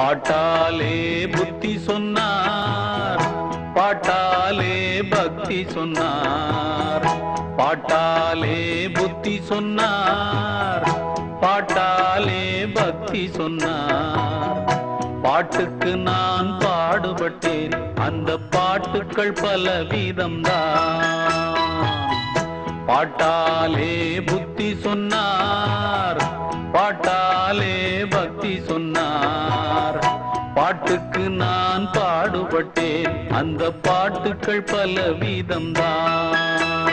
பாட்டாலே புத்தி சொன்னார் பாட்டாலே பக்தி சொன்னார் பாட்டாலே புத்தி சொன்னார் பாட்டாலே பக்தி சொன்னார் பாட்டுக்கு நான் பாடுபட்டேன் அந்த பாட்டுக்கள் பல வீதம்தான் பாட்டாலே புத்தி சொன்னார் பாட்டாலே பக்தி சொன்னார் பாட்டுக்கு நான் பாடுபட்டேன் அந்த பாட்டுக்கள் பல வீதம்தான்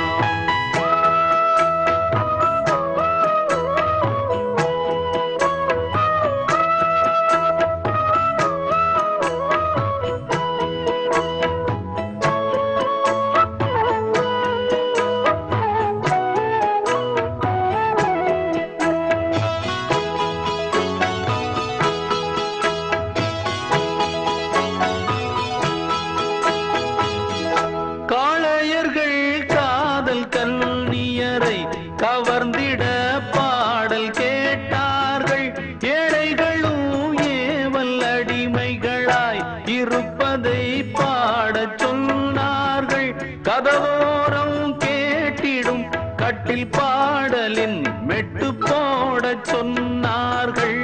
காளையர்கள் காதல் கல்னியரை கவர்ந்திட பாடல் கேட்டார்கள் ஏழைகளும் ஏவல் அடிமைகளாய் இருப்பதை பாடச் சொன்னார்கள் கதவோரம் கேட்டிடும் கட்டில் பாடலின் மெட்டு போடச் சொன்னார்கள்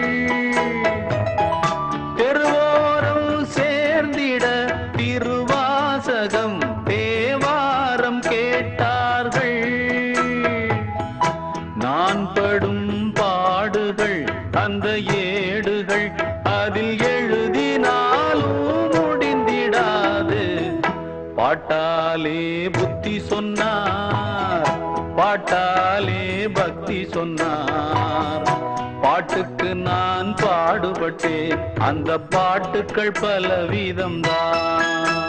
தெருவோரம் சேர்ந்திட திருவாசகம் தேவாரம் கேட்டார்கள் நான் படும் பாடுகள் அந்த ஏடுகள் அதில் எழுதினாலும் முடிந்திடாது பாட்டாலே புத்தி சொன்னார் பாட்டாலே பக்தி சொன்னார் பாட்டுக்கு நான் பாடுபட்டேன் அந்த பாட்டுக்கள் பல வீதம்தான்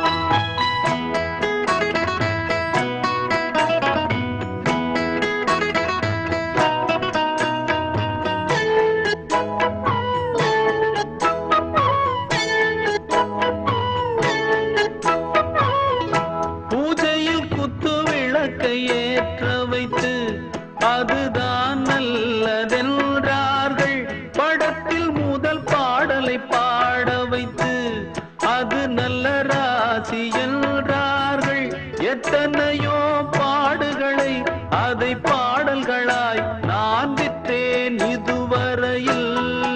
பூஜையில் குத்து விளக்கை ஏற்ற வைத்து அதுதான் நல்லதென்றார்கள் படத்தில் முதல் பாடலை பாட வைத்து அது நல்ல ராசி என்றார்கள் எத்தனையோ பாடுகளை அதை பாடல்களாய் நான் விற்றேன் இதுவரையில்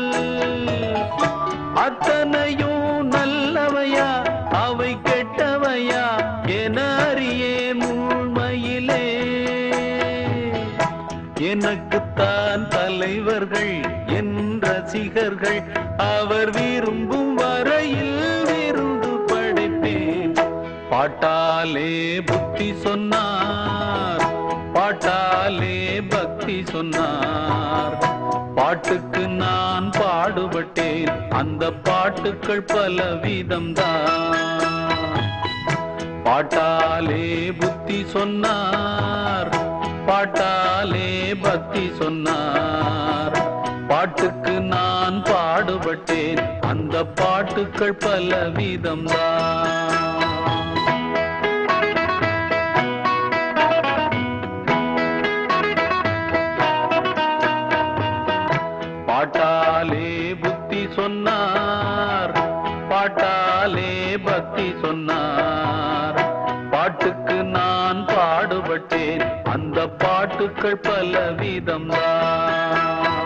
அத்தனையும் நல்லவையா அவை கெட்டவையா என அறியேன் உண்மையிலே எனக்குத்தான் தலைவர்கள் என் ரசிகர்கள் அவர் விரும்பும் வரையில் விருந்து படைப்பேன் பாட்டாலே புத்தி சொன்னார் பாட்டாலே பக்தி சொன்னார் பாட்டுக்கு நான் பாடுபட்டேன் அந்த பாட்டுக்கள் பல வீதம்தான் பாட்டாலே புத்தி சொன்னார் பாட்டாலே பக்தி சொன்னார் பாட்டுக்கு நான் பாடுபட்டேன் அந்த பாட்டுக்கள் பல வீதம்தான் பாட்டாலே புத்தி சொன்னார் பாட்டாலே பக்தி சொன்னார் பாட்டுக்கு நான் பாடுபட்டேன் அந்த பாட்டுக்கள் பல வீதம்தான்